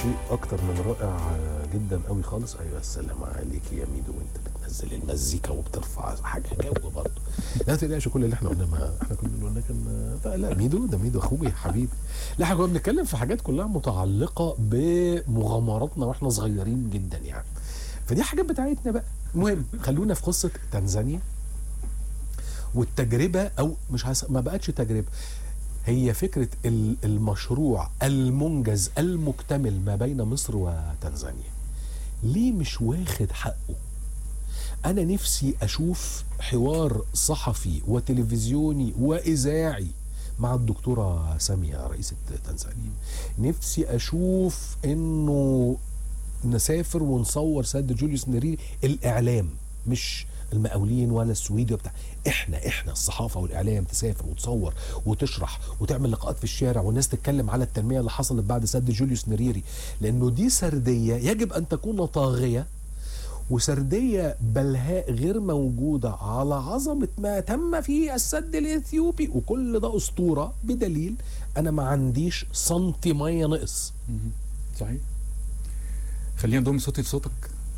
شيء اكتر من رائع جدا قوي خالص ايوه السلام عليك يا ميدو وانت بتنزل المزيكا وبترفع حاجه جو برضه لا تقلقش كل اللي احنا قلناه ما احنا كل اللي قلناه كان لا, لا ميدو ده ميدو اخوي يا حبيبي لا احنا كنا بنتكلم في حاجات كلها متعلقه بمغامراتنا واحنا صغيرين جدا يعني فدي حاجات بتاعتنا بقى المهم خلونا في قصه تنزانيا والتجربه او مش هس... ما بقتش تجربه هي فكره ال- المشروع المنجز المكتمل ما بين مصر وتنزانيا ليه مش واخد حقه انا نفسي اشوف حوار صحفي وتلفزيوني واذاعي مع الدكتوره ساميه رئيسه تنزانيا نفسي اشوف انه نسافر ونصور سد جوليوس نيريري الاعلام مش المقاولين ولا السويدي وبتاع احنا احنا الصحافه والاعلام تسافر وتصور وتشرح وتعمل لقاءات في الشارع والناس تتكلم على التنميه اللي حصلت بعد سد جوليوس نيريري لانه دي سرديه يجب ان تكون طاغيه وسرديه بلهاء غير موجوده على عظمه ما تم في السد الاثيوبي وكل ده اسطوره بدليل انا ما عنديش سنتي ميه نقص صحيح خلينا نضم صوتي لصوتك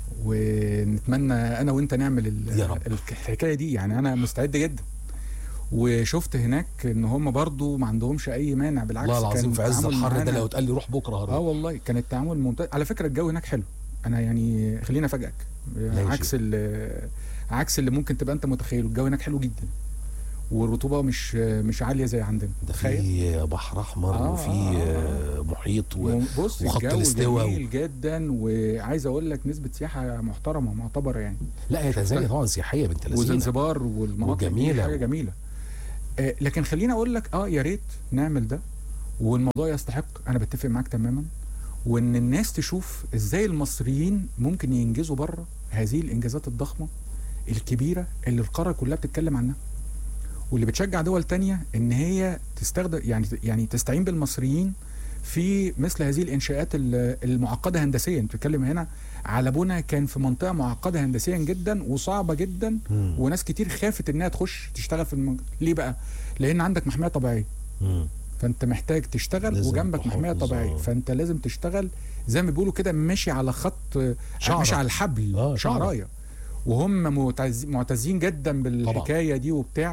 ونتمنى انا وانت نعمل ال- يا رب. الحكايه دي يعني انا مستعد جدا وشفت هناك ان هم برضو ما عندهمش اي مانع بالعكس والله العظيم كان في عز التعامل الحر ده معانا- لو اتقال لي روح بكره اه هروح والله كان التعامل ممتاز على فكره الجو هناك حلو انا يعني خليني افاجئك ماشي. عكس ال- عكس اللي ممكن تبقى انت متخيله الجو هناك حلو جدا والرطوبه مش مش عاليه زي عندنا ده تخيل في بحر احمر آه، وفي آه، آه، محيط و... بص وخط الجو الاستواء و- جميل جدا وعايز اقول لك نسبه سياحه محترمه معتبره يعني لا هي تنزانيا طبعا سياحيه بنت لذينه وزنزبار والمناطق وجميلة. دي حاجه جميله آه لكن خليني اقول لك اه يا ريت نعمل ده والموضوع يستحق انا بتفق معاك تماما وان الناس تشوف ازاي المصريين ممكن ينجزوا بره هذه الانجازات الضخمه الكبيره اللي القاره كلها بتتكلم عنها واللي بتشجع دول تانية ان هي تستخدم يعني يعني تستعين بالمصريين في مثل هذه الانشاءات ال- المعقده هندسيا بتتكلم هنا على بنى كان في منطقه معقده هندسيا جدا وصعبه جدا مم. وناس كتير خافت انها تخش تشتغل في المج... ليه بقى؟ لان عندك محميه طبيعيه مم. فانت محتاج تشتغل لازم وجنبك محميه تحافظ، طبيعيه آه. فانت لازم تشتغل زي ما بيقولوا كده ماشي على خط شعرة. ماشي على الحبل آه، شعرة. شعرايه وهم معتز... معتزين جدا بالحكايه دي وبتاع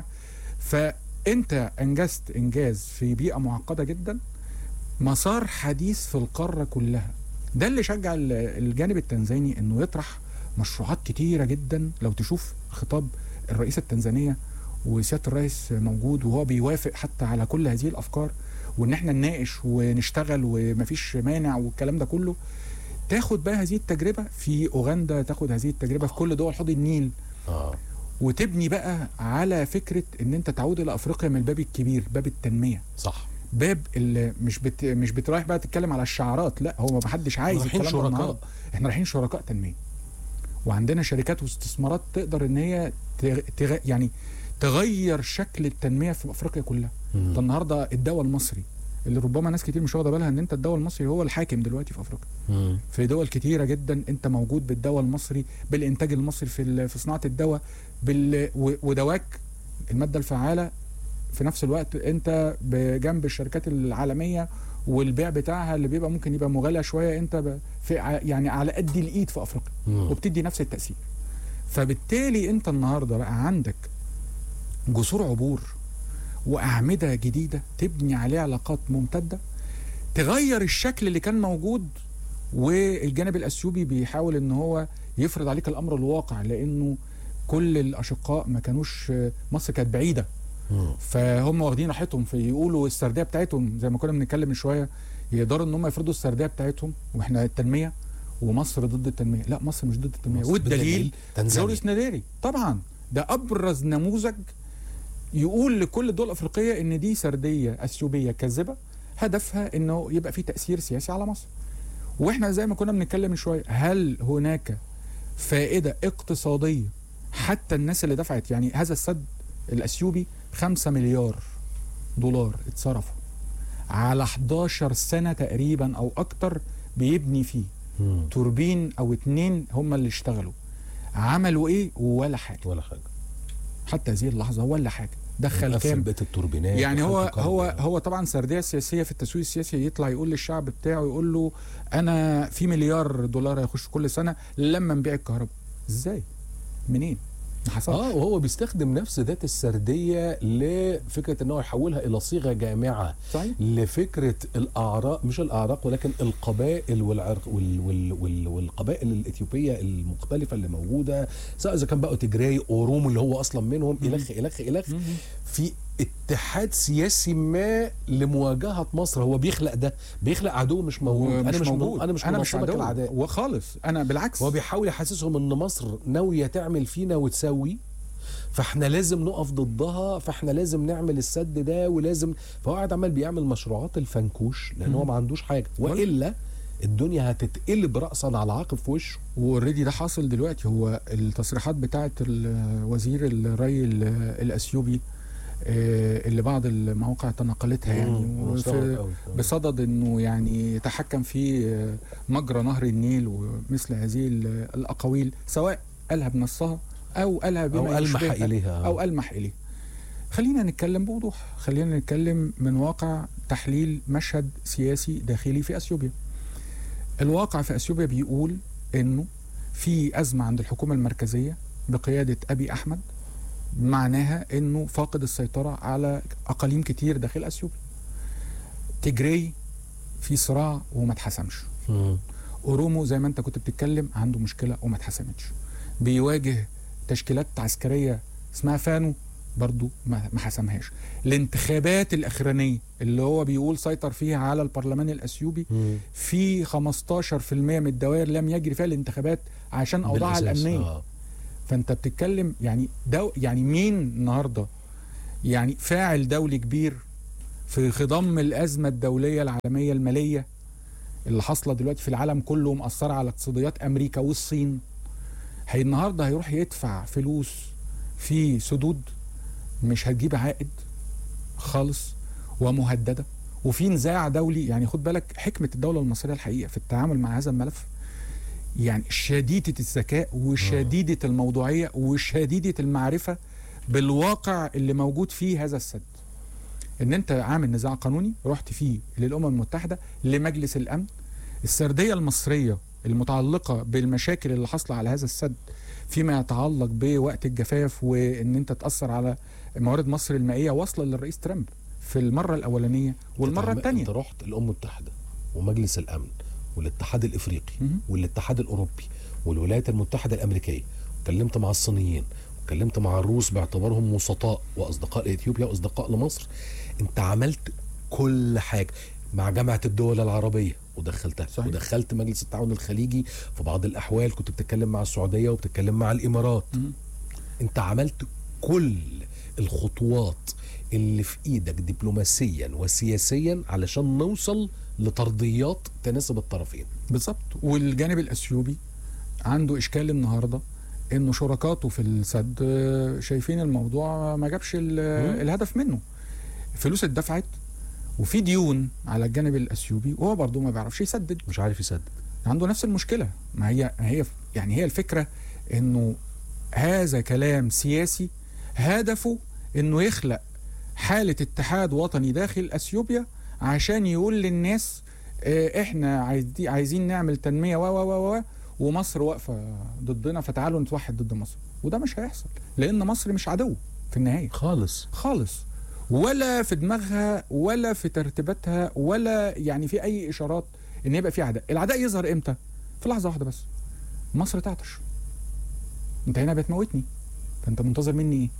فانت انجزت انجاز في بيئه معقده جدا مسار حديث في القاره كلها ده اللي شجع ال- الجانب التنزاني انه يطرح مشروعات كتيره جدا لو تشوف خطاب الرئيسه التنزانيه وسياده الرئيس موجود وهو بيوافق حتى على كل هذه الافكار وان احنا نناقش ونشتغل ومفيش مانع والكلام ده كله تاخد بقى هذه التجربه في اوغندا تاخد هذه التجربه في كل دول حوض النيل اه وتبني بقى على فكره ان انت تعود الى افريقيا من الباب الكبير باب التنميه صح باب اللي مش بت... مش بترايح بقى تتكلم على الشعارات لا هو ما حدش عايز رايحين الكلام ده شركاء. النهارده. احنا رايحين شركاء تنميه وعندنا شركات واستثمارات تقدر ان هي تغ... تغ... يعني تغير شكل التنميه في افريقيا كلها مم. ده النهارده الدواء المصري اللي ربما ناس كتير مش واخده بالها ان انت الدواء المصري هو الحاكم دلوقتي في افريقيا مم. في دول كتيره جدا انت موجود بالدواء المصري بالانتاج المصري في ال- في صناعه الدواء بال و- ودواك الماده الفعاله في نفس الوقت انت بجنب الشركات العالميه والبيع بتاعها اللي بيبقى ممكن يبقى مغالى شويه انت ب- في ع- يعني على قد الايد في افريقيا مم. وبتدي نفس التاثير فبالتالي انت النهارده بقى عندك جسور عبور واعمده جديده تبني عليها علاقات ممتده تغير الشكل اللي كان موجود والجانب الاثيوبي بيحاول ان هو يفرض عليك الامر الواقع لانه كل الاشقاء ما كانوش مصر كانت بعيده مم. فهم واخدين راحتهم في يقولوا السرديه بتاعتهم زي ما كنا بنتكلم من شويه يقدروا ان هم يفرضوا السرديه بتاعتهم واحنا التنميه ومصر ضد التنميه لا مصر مش ضد التنميه مصر والدليل بدليل تنزانيا جوريس ناديري طبعا ده ابرز نموذج يقول لكل الدول الافريقيه ان دي سرديه اثيوبيه كاذبه هدفها انه يبقى في تاثير سياسي على مصر واحنا زي ما كنا بنتكلم من شويه هل هناك فائده اقتصاديه حتى الناس اللي دفعت يعني هذا السد الاثيوبي 5 مليار دولار اتصرفوا على 11 سنه تقريبا او اكتر بيبني فيه مم. توربين او اتنين هم اللي اشتغلوا عملوا ايه ولا حاجه ولا حاجه حتى هذه اللحظه ولا حاجه دخل مقفل كام بيت التوربينات يعني هو وحالته كرب هو يعني. هو طبعا سرديه سياسيه في التسويق السياسي يطلع يقول للشعب بتاعه يقول له انا في مليار دولار هيخش كل سنه لما نبيع الكهرباء ازاي منين ما حصلش اه وهو بيستخدم نفس ذات السرديه لفكره ان هو يحولها الى صيغه جامعه صحيح لفكره الاعراق مش الاعراق ولكن القبائل والعرق وال وال وال والقبائل الاثيوبيه المختلفه اللي موجوده سواء اذا كان بقوا تجراي اوروم اللي هو اصلا منهم الخ الخ الخ مم. في اتحاد سياسي ما لمواجهه مصر هو بيخلق ده بيخلق عدو مش موجود ومش انا مش موجود انا مش انا مش منظمك عدو العداء وخالص انا بالعكس هو بيحاول يحسسهم ان مصر ناويه تعمل فينا وتسوي فاحنا لازم نقف ضدها فاحنا لازم نعمل السد ده ولازم فهو قاعد عمال بيعمل مشروعات الفنكوش لان هو مم. ما عندوش حاجه والا الدنيا هتتقلب راسا على عقب في وشه واوريدي ده حاصل دلوقتي هو التصريحات بتاعه ال- وزير الري ال- الاثيوبي آه، اللي بعض المواقع تناقلتها يعني مم. مستغرب وفي- قوي. بصدد انه يعني يتحكم في آه، مجرى نهر النيل ومثل هذه ال- الاقاويل سواء قالها بنصها او قالها بما او المح يشبهها اليها او المح اليه خلينا نتكلم بوضوح خلينا نتكلم من واقع تحليل مشهد سياسي داخلي في اثيوبيا الواقع في اثيوبيا بيقول انه في ازمه عند الحكومه المركزيه بقياده ابي احمد معناها انه فاقد السيطره على اقاليم كتير داخل اثيوبيا تجري في صراع وما اتحسمش مم. اورومو زي ما انت كنت بتتكلم عنده مشكله وما اتحسمتش بيواجه تشكيلات عسكريه اسمها فانو برضو ما ما حسمهاش الانتخابات الاخرانيه اللي هو بيقول سيطر فيها على البرلمان الاثيوبي مم. في 15% من الدوائر لم يجري فيها الانتخابات عشان اوضاعها بالأساس، الامنيه آه. فانت بتتكلم يعني دو يعني مين النهارده يعني فاعل دولي كبير في خضم الازمه الدوليه العالميه الماليه اللي حاصله دلوقتي في العالم كله ومأثره على اقتصاديات امريكا والصين هي النهارده هيروح يدفع فلوس في سدود مش هتجيب عائد خالص ومهدده وفي نزاع دولي يعني خد بالك حكمه الدوله المصريه الحقيقه في التعامل مع هذا الملف يعني شديده الذكاء وشديده الموضوعيه وشديده المعرفه بالواقع اللي موجود فيه هذا السد ان انت عامل نزاع قانوني رحت فيه للامم المتحده لمجلس الامن السرديه المصريه المتعلقه بالمشاكل اللي حاصله على هذا السد فيما يتعلق بوقت الجفاف وان انت تاثر على موارد مصر المائيه واصله للرئيس ترامب في المره الاولانيه والمره انت الثانيه انت رحت الامم المتحده ومجلس الامن والاتحاد الافريقي مهم. والاتحاد الاوروبي والولايات المتحده الامريكيه وكلمت مع الصينيين وكلمت مع الروس باعتبارهم وسطاء واصدقاء لاثيوبيا واصدقاء لمصر انت عملت كل حاجه مع جامعه الدول العربيه ودخلتها صحيح. ودخلت مجلس التعاون الخليجي في بعض الاحوال كنت بتتكلم مع السعوديه وبتتكلم مع الامارات مهم. انت عملت كل الخطوات اللي في ايدك دبلوماسيا وسياسيا علشان نوصل لترضيات تناسب الطرفين بالظبط والجانب الاثيوبي عنده اشكال النهارده انه شركاته في السد آه، شايفين الموضوع ما جابش ال- مم. الهدف منه فلوس اتدفعت وفي ديون على الجانب الاثيوبي وهو برضه ما بيعرفش يسدد مش عارف يسدد عنده نفس المشكله ما هي ما هي يعني هي الفكره انه هذا كلام سياسي هدفه انه يخلق حاله اتحاد وطني داخل اثيوبيا عشان يقول للناس آه، احنا عايزين عايزين نعمل تنميه و و و و ومصر واقفه ضدنا فتعالوا نتوحد ضد مصر وده مش هيحصل لان مصر مش عدو في النهايه خالص خالص ولا في دماغها ولا في ترتيباتها ولا يعني في اي اشارات ان يبقى في عداء العداء يظهر امتى في لحظه واحده بس مصر تعطش انت هنا بتموتني فانت منتظر مني ايه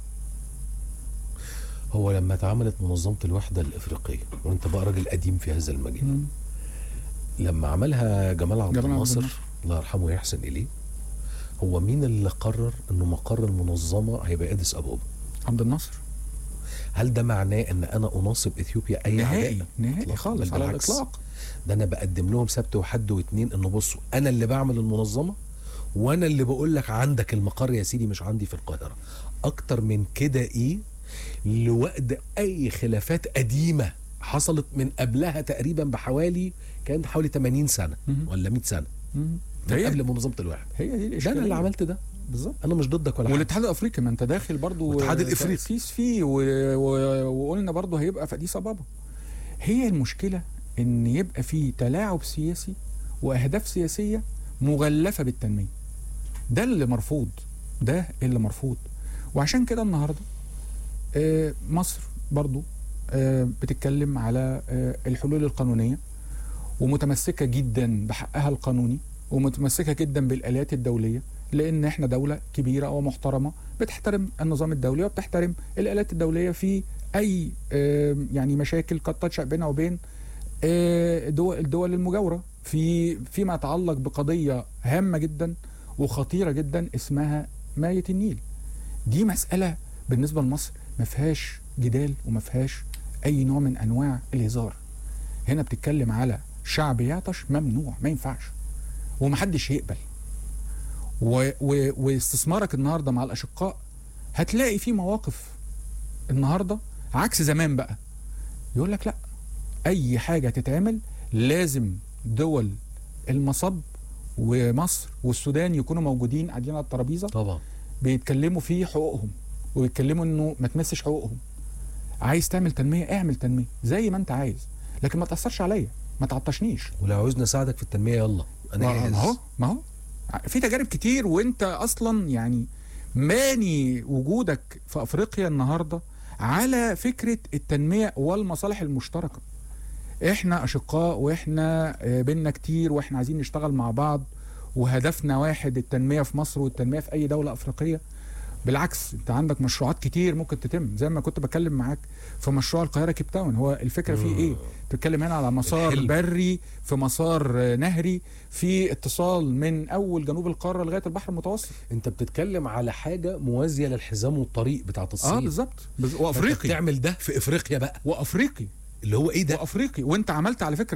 هو لما اتعملت منظمه الوحده الافريقيه وانت بقى راجل قديم في هذا المجال مم. لما عملها جمال عبد جمال عبد الناصر الناصر. الله يرحمه ويحسن اليه هو مين اللي قرر انه مقر المنظمه هيبقى اديس ابابا عبد الناصر هل ده معناه ان انا اناصب اثيوبيا اي نهائي عداء نهائي إطلاقاً، خالص بل على بالعكس. الاطلاق ده انا بقدم لهم سبت وحد واثنين انه بصوا انا اللي بعمل المنظمه وانا اللي بقول لك عندك المقر يا سيدي مش عندي في القاهره اكتر من كده ايه لوقت اي خلافات قديمه حصلت من قبلها تقريبا بحوالي كان حوالي 80 سنه مهم. ولا 100 سنه مم. من هي قبل منظمه الوحده هي دي ده الاشكاليه انا اللي عملت ده بالظبط انا مش ضدك ولا حاجه والاتحاد الافريقي ما انت داخل برضو والاتحاد الإفريقي. تأسيس فيه و... و... وقلنا برضو هيبقى في اديس ابابا هي المشكله ان يبقى في تلاعب سياسي واهداف سياسيه مغلفه بالتنميه ده اللي مرفوض ده اللي مرفوض وعشان كده النهارده آه، مصر برضو آه، بتتكلم على آه، الحلول القانونيه ومتمسكه جدا بحقها القانوني ومتمسكه جدا بالاليات الدوليه لان احنا دوله كبيره ومحترمه بتحترم النظام الدولي وبتحترم الاليات الدوليه في اي آه، يعني مشاكل قد تنشا بينها وبين آه، دول الدول المجاوره في فيما يتعلق بقضيه هامه جدا وخطيره جدا اسمها مايه النيل دي مساله بالنسبه لمصر ما فيهاش جدال وما فيهاش اي نوع من انواع الهزار هنا بتتكلم على شعب يعطش ممنوع ما ينفعش ومحدش يقبل و و واستثمارك النهارده مع الاشقاء هتلاقي في مواقف النهارده عكس زمان بقى يقول لك لا اي حاجه تتعمل لازم دول المصب ومصر والسودان يكونوا موجودين قاعدين على الترابيزه طبعا بيتكلموا في حقوقهم وبيتكلموا انه ما تمسش حقوقهم عايز تعمل تنميه اعمل تنميه زي ما انت عايز لكن ما تاثرش عليا ما تعطشنيش ولو عاوزني اساعدك في التنميه يلا انا ما جاهز ما هو ما هو في تجارب كتير وانت اصلا يعني ماني وجودك في افريقيا النهارده على فكره التنميه والمصالح المشتركه احنا اشقاء واحنا آه، بينا كتير واحنا عايزين نشتغل مع بعض وهدفنا واحد التنميه في مصر والتنميه في اي دوله افريقيه بالعكس انت عندك مشروعات كتير ممكن تتم زي ما كنت بتكلم معاك في مشروع القاهره كيب تاون هو الفكره فيه ايه تتكلم هنا على مسار الحلم. بري في مسار آه، نهري في اتصال من اول جنوب القاره لغايه البحر المتوسط انت بتتكلم على حاجه موازيه للحزام والطريق بتاعت الصين اه بالظبط بز- فأنت وافريقي بتعمل ده في افريقيا بقى وافريقي اللي هو ايه ده وافريقي وانت عملت على فكره